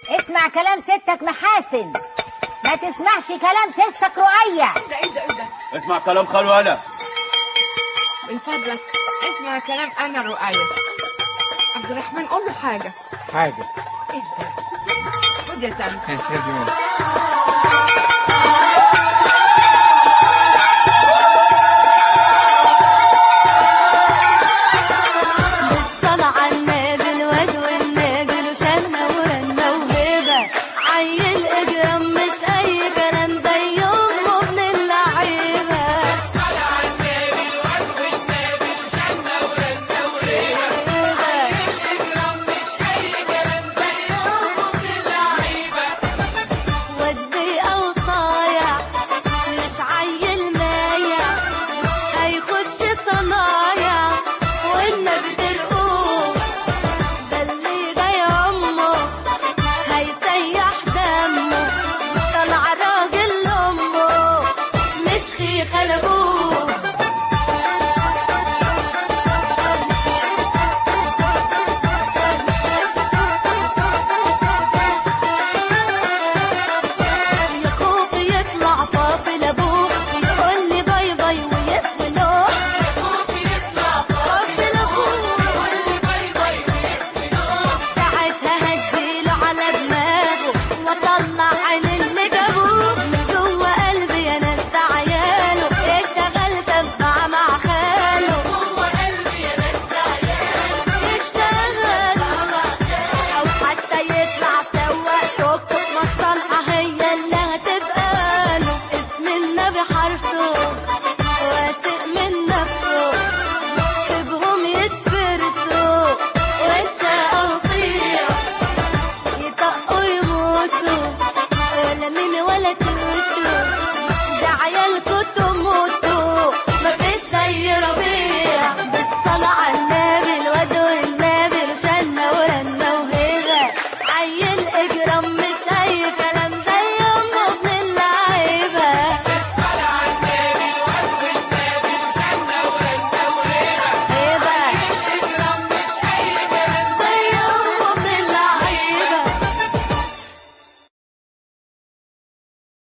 اسمع كلام ستك محاسن ما تسمعش كلام تستك رؤية ده ايه ده ايه ده اسمع كلام خالو انا من فضلك اسمع كلام انا رؤية عبد الرحمن قول له حاجة حاجة ايه ده خد يا سامي بالصلاة على النبي الواد والنبي له شنة ورنة وهبة عيل اجرام مش أي كلام زي أمه ابن اللعيبة بالصلاة على النبي الواد والنبي له شنة ورنة وهبة عيل اجرام مش أي كلام زي أمه ابن اللعيبة ودي أو صايع مش عيل مايع هيخش صنايع والنبي ترقوه ده اللي جاي عمه هيسيح دمه طلع راجل لأمه مش خيخ لأبوه يا خوفي يطلع طافي لابوه يقول لي باي باي ويسوي نوح يا خوفي يطلع طافي لابوه يقول لي باي باي ويسوي نوح ساعتها هديله على دماغه واطلع عين اللي جابوه من جوه قلبي يا ناس ده عياله اشتغلت اتبع مع خاله جوه قلبي يا ناس ده عياله اشتغل او حتى يطلع سواق توك توك مصلحة هي اللي هتبقى له اسم النبي حرفه واثق من نفسه سيبهم يتفرسوا واتشقى وصيع يطقوا يموتوا ولا مين ولا توتو ده عيالكوا تموتوا مفيش زي ربيع بالصلاة على النبي الواد والنبي وشنا ورنا وهبة عيل اجرام مش اي كلام